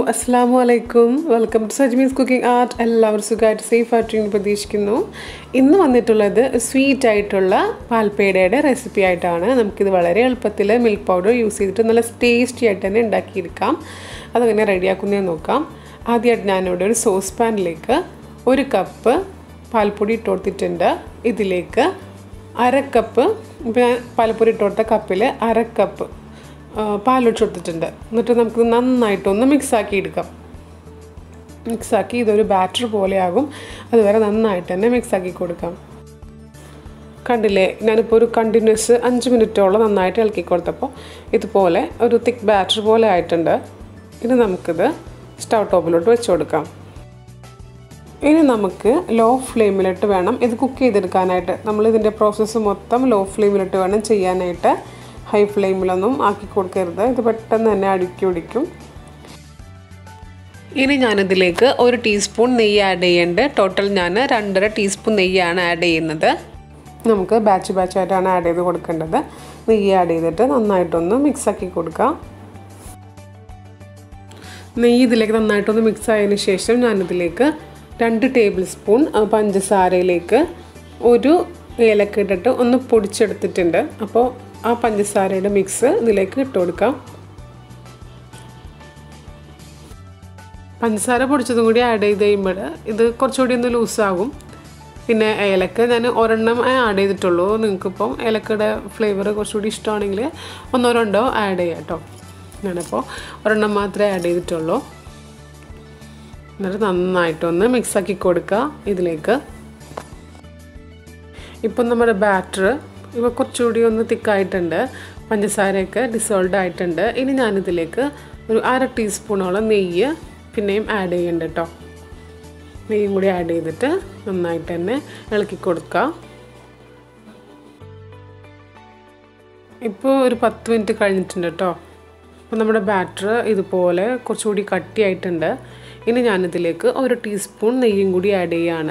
അസ്സാം വലൈക്കും welcome to Sajmi's cooking art എല്ലാവരും സുഖമായിട്ട് സേഫ് ആയിട്ടിരിക്കുന്നു പ്രതീക്ഷിക്കുന്നു ഇന്ന് വന്നിട്ടുള്ളത് സ്വീറ്റ് ആയിട്ടുള്ള പാൽപ്പേടയുടെ റെസിപ്പി ആയിട്ടാണ് നമുക്കിത് വളരെ എളുപ്പത്തിൽ മിൽക്ക് പൗഡർ യൂസ് ചെയ്തിട്ട് നല്ല ടേസ്റ്റി ആയിട്ട് തന്നെ ഉണ്ടാക്കിയെടുക്കാം അതങ്ങനെ റെഡിയാക്കുന്നതെന്ന് നോക്കാം ആദ്യമായിട്ട് ഞാനിവിടെ ഒരു സോസ് പാനിലേക്ക് ഒരു കപ്പ് പാൽപ്പൊടി ഇട്ട് കൊടുത്തിട്ടുണ്ട് ഇതിലേക്ക് അര കപ്പ് ഇപ്പം ഞാൻ പാൽപ്പൊടി ഇട്ട് കൊടുത്ത കപ്പിൽ അര കപ്പ് പാലൊഴിച്ച് കൊടുത്തിട്ടുണ്ട് എന്നിട്ട് നമുക്ക് നന്നായിട്ടൊന്ന് മിക്സാക്കി എടുക്കാം മിക്സാക്കി ഇതൊരു ബാറ്റർ പോലെയാകും അതുവരെ നന്നായിട്ട് തന്നെ മിക്സാക്കി കൊടുക്കാം കണ്ടില്ലേ ഞാനിപ്പോൾ ഒരു കണ്ടിന്യൂസ് അഞ്ച് മിനിറ്റോളം നന്നായിട്ട് ഇളക്കി കൊടുത്തപ്പോൾ ഇതുപോലെ ഒരു തിക്ക് ബാറ്റർ പോലെ ആയിട്ടുണ്ട് ഇനി നമുക്കിത് സ്റ്റൗ ടോപ്പിലോട്ട് വെച്ച് കൊടുക്കാം ഇനി നമുക്ക് ലോ ഫ്ലെയിമിലിട്ട് വേണം ഇത് കുക്ക് ചെയ്തെടുക്കാനായിട്ട് നമ്മൾ ഇതിൻ്റെ പ്രോസസ്സ് മൊത്തം ലോ ഫ്ലെയിമിലിട്ട് വേണം ചെയ്യാനായിട്ട് ഹൈ ഫ്ലെയിമിലൊന്നും ആക്കി കൊടുക്കരുത് ഇത് പെട്ടെന്ന് തന്നെ അടുക്കി പിടിക്കും ഇനി ഞാനിതിലേക്ക് ഒരു ടീസ്പൂൺ നെയ്യ് ആഡ് ചെയ്യുന്നുണ്ട് ടോട്ടൽ ഞാൻ രണ്ടര ടീസ്പൂൺ നെയ്യാണ് ആഡ് ചെയ്യുന്നത് നമുക്ക് ബാച്ച് ബാച്ചായിട്ടാണ് ആഡ് ചെയ്ത് കൊടുക്കേണ്ടത് നെയ്യ് ആഡ് ചെയ്തിട്ട് നന്നായിട്ടൊന്ന് മിക്സാക്കി കൊടുക്കാം നെയ്യ് ഇതിലേക്ക് നന്നായിട്ടൊന്ന് മിക്സ് ആയതിനു ശേഷം ഞാനിതിലേക്ക് രണ്ട് ടേബിൾ സ്പൂൺ പഞ്ചസാരയിലേക്ക് ഒരു ഏലക്ക ഇട്ടിട്ട് ഒന്ന് പൊടിച്ചെടുത്തിട്ടുണ്ട് അപ്പോൾ ആ പഞ്ചസാരയുടെ മിക്സ് ഇതിലേക്ക് ഇട്ട് കൊടുക്കാം പഞ്ചസാര പൊടിച്ചതും കൂടി ആഡ് ചെയ്ത് കഴിയുമ്പോൾ ഇത് കുറച്ചുകൂടി ഒന്ന് ലൂസാകും പിന്നെ ഏലക്ക ഞാൻ ഒരെണ്ണം ആഡ് ചെയ്തിട്ടുള്ളൂ നിങ്ങൾക്കിപ്പം ഏലക്കയുടെ ഫ്ലേവർ കുറച്ചുകൂടി ഇഷ്ടമാണെങ്കിൽ ഒന്നോ രണ്ടോ ആഡ് ചെയ്യാം കേട്ടോ ഞാനിപ്പോൾ ഒരെണ്ണം മാത്രമേ ആഡ് ചെയ്തിട്ടുള്ളൂ എന്നിട്ട് നന്നായിട്ടൊന്ന് മിക്സാക്കി കൊടുക്കുക ഇതിലേക്ക് ഇപ്പം നമ്മുടെ ബാറ്റർ ഇപ്പോൾ കുറച്ചുകൂടി ഒന്ന് തിക്കായിട്ടുണ്ട് പഞ്ചസാരയൊക്കെ ഡിസോൾവ് ആയിട്ടുണ്ട് ഇനി ഞാനിതിലേക്ക് ഒരു അര ടീസ്പൂണോളം നെയ്യ് പിന്നെയും ആഡ് ചെയ്യുന്നുണ്ട് കേട്ടോ നെയ്യും കൂടി ആഡ് ചെയ്തിട്ട് നന്നായിട്ട് തന്നെ ഇളക്കി കൊടുക്കുക ഇപ്പോൾ ഒരു പത്ത് മിനിറ്റ് കഴിഞ്ഞിട്ടുണ്ട് കേട്ടോ അപ്പോൾ നമ്മുടെ ബാറ്റർ ഇതുപോലെ കുറച്ചുകൂടി കട്ടിയായിട്ടുണ്ട് ഇനി ഞാനിതിലേക്ക് ഒരു ടീസ്പൂൺ നെയ്യും കൂടി ആഡ് ചെയ്യാണ്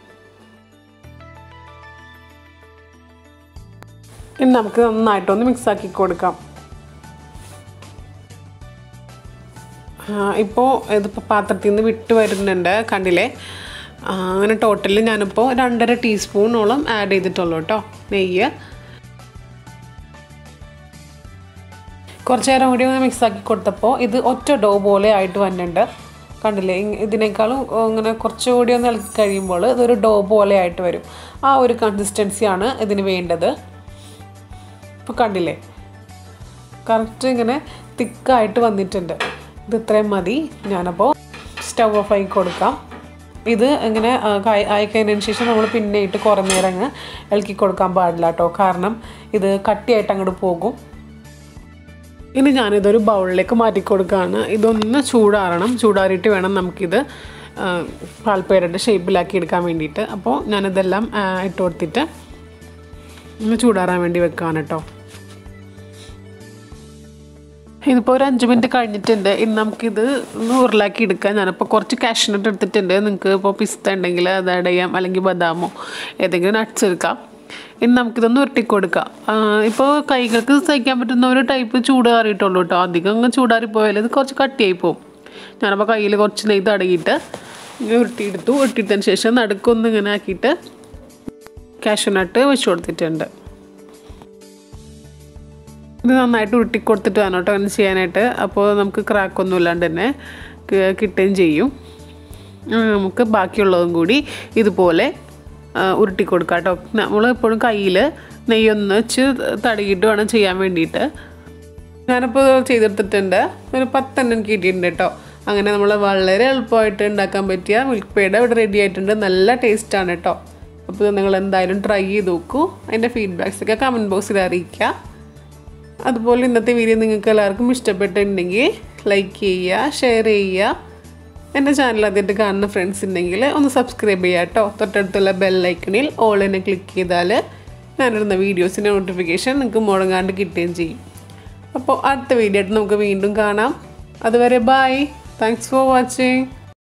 ഇനി നമുക്ക് നന്നായിട്ടൊന്ന് മിക്സാക്കി കൊടുക്കാം ഇപ്പോൾ ഇതിപ്പോൾ പാത്രത്തിൽ നിന്ന് വിട്ട് വരുന്നുണ്ട് കണ്ടില്ലേ അങ്ങനെ ടോട്ടലിൽ ഞാനിപ്പോൾ രണ്ടര ടീസ്പൂണോളം ആഡ് ചെയ്തിട്ടുള്ളൂ കേട്ടോ നെയ്യ് കുറച്ച് നേരം കൂടി ഒന്ന് മിക്സാക്കി കൊടുത്തപ്പോൾ ഇത് ഒറ്റ ഡോ പോലെ ആയിട്ട് വന്നിട്ടുണ്ട് കണ്ടില്ലേ ഇതിനേക്കാളും ഇങ്ങനെ കുറച്ചുകൂടി ഒന്ന് ഇളക്കി കഴിയുമ്പോൾ ഇതൊരു ഡോ പോലെ ആയിട്ട് വരും ആ ഒരു കൺസിസ്റ്റൻസിയാണ് ഇതിന് വേണ്ടത് ഇപ്പോൾ കണ്ടില്ലേ കറക്റ്റ് ഇങ്ങനെ തിക്കായിട്ട് വന്നിട്ടുണ്ട് ഇത് ഇത്രയും മതി ഞാനപ്പോൾ സ്റ്റവ് ഓഫ് ആക്കി കൊടുക്കാം ഇത് ഇങ്ങനെ ആയിക്കഴിഞ്ഞതിന് ശേഷം നമ്മൾ പിന്നെ ഇട്ട് കുറേ നേരം അങ്ങ് ഇളക്കി കൊടുക്കാൻ പാടില്ല കേട്ടോ കാരണം ഇത് കട്ടിയായിട്ട് അങ്ങോട്ട് പോകും ഇനി ഞാനിതൊരു ബൗളിലേക്ക് മാറ്റി കൊടുക്കുകയാണ് ഇതൊന്ന് ചൂടാറണം ചൂടാറിയിട്ട് വേണം നമുക്കിത് പാൽപ്പേരയുടെ ഷേപ്പിലാക്കി എടുക്കാൻ വേണ്ടിയിട്ട് അപ്പോൾ ഞാനിതെല്ലാം ഇട്ട് കൊടുത്തിട്ട് ഒന്ന് ചൂടാറാൻ വേണ്ടി വെക്കുകയാണ് കേട്ടോ ഇതിപ്പോൾ ഒരു അഞ്ച് മിനിറ്റ് കഴിഞ്ഞിട്ടുണ്ട് ഇനി നമുക്കിത് ഒന്ന് ഉരുളാക്കി എടുക്കാം ഞാനിപ്പോൾ കുറച്ച് കാഷ്നട്ട് എടുത്തിട്ടുണ്ട് നിങ്ങൾക്ക് ഇപ്പോൾ പിസ്ത ഉണ്ടെങ്കിൽ അത് ആഡ് ചെയ്യാം അല്ലെങ്കിൽ ബദാമോ ഏതെങ്കിലും നട്ട്സ് എടുക്കാം ഇനി നമുക്കിതൊന്ന് ഉരുട്ടി കൊടുക്കാം ഇപ്പോൾ കൈകൾക്ക് സഹിക്കാൻ പറ്റുന്ന ഒരു ടൈപ്പ് ചൂടാറിയിട്ടുള്ളൂ കേട്ടോ അധികം അങ്ങ് ചൂടാറിപ്പോയാൽ ഇത് കുറച്ച് കട്ടിയായി പോകും ഞാനപ്പോൾ കയ്യിൽ കുറച്ച് നെയ്യ് തടകിയിട്ട് ഉരുട്ടിയെടുത്തു ഉരുട്ടിയതിന് ശേഷം നടുക്കൊന്ന് ഇങ്ങനെ ആക്കിയിട്ട് കാഷ്നട്ട് വെച്ച് കൊടുത്തിട്ടുണ്ട് ഇത് നന്നായിട്ട് ഉരുട്ടി കൊടുത്തിട്ട് വേണം കേട്ടോ അങ്ങനെ ചെയ്യാനായിട്ട് അപ്പോൾ നമുക്ക് ക്രാക്കൊന്നും ഇല്ലാണ്ട് തന്നെ കിട്ടുകയും ചെയ്യും നമുക്ക് ബാക്കിയുള്ളതും കൂടി ഇതുപോലെ ഉരുട്ടി കൊടുക്കുക കേട്ടോ നമ്മൾ എപ്പോഴും കയ്യിൽ നെയ്യൊന്ന് വെച്ച് തടകിയിട്ട് വേണം ചെയ്യാൻ വേണ്ടിയിട്ട് ഞാനിപ്പോൾ ചെയ്തെടുത്തിട്ടുണ്ട് ഒരു പത്തെണ്ണം കിട്ടിയിട്ടുണ്ട് കേട്ടോ അങ്ങനെ നമ്മൾ വളരെ എളുപ്പമായിട്ട് ഉണ്ടാക്കാൻ പറ്റിയ മിൽക്ക് പേട ഇവിടെ റെഡി ആയിട്ടുണ്ട് നല്ല ടേസ്റ്റാണ് കേട്ടോ അപ്പോൾ നിങ്ങൾ എന്തായാലും ട്രൈ ചെയ്ത് നോക്കൂ അതിൻ്റെ ഫീഡ്ബാക്സൊക്കെ കമൻറ്റ് ബോക്സിൽ അറിയിക്കുക അതുപോലെ ഇന്നത്തെ വീഡിയോ നിങ്ങൾക്ക് എല്ലാവർക്കും ഇഷ്ടപ്പെട്ടിട്ടുണ്ടെങ്കിൽ ലൈക്ക് ചെയ്യുക ഷെയർ ചെയ്യുക എൻ്റെ ചാനൽ ആദ്യമായിട്ട് കാണുന്ന ഫ്രണ്ട്സ് ഉണ്ടെങ്കിൽ ഒന്ന് സബ്സ്ക്രൈബ് ചെയ്യുക കേട്ടോ തൊട്ടടുത്തുള്ള ബെല്ലൈക്കണിൽ ഓൾ തന്നെ ക്ലിക്ക് ചെയ്താൽ ഞാനിടുന്ന വീഡിയോസിൻ്റെ നോട്ടിഫിക്കേഷൻ നിങ്ങൾക്ക് മുടങ്ങാണ്ട് കിട്ടുകയും ചെയ്യും അപ്പോൾ അടുത്ത വീഡിയോ ആയിട്ട് നമുക്ക് വീണ്ടും കാണാം അതുവരെ ബായ് താങ്ക്സ് ഫോർ വാച്ചിങ്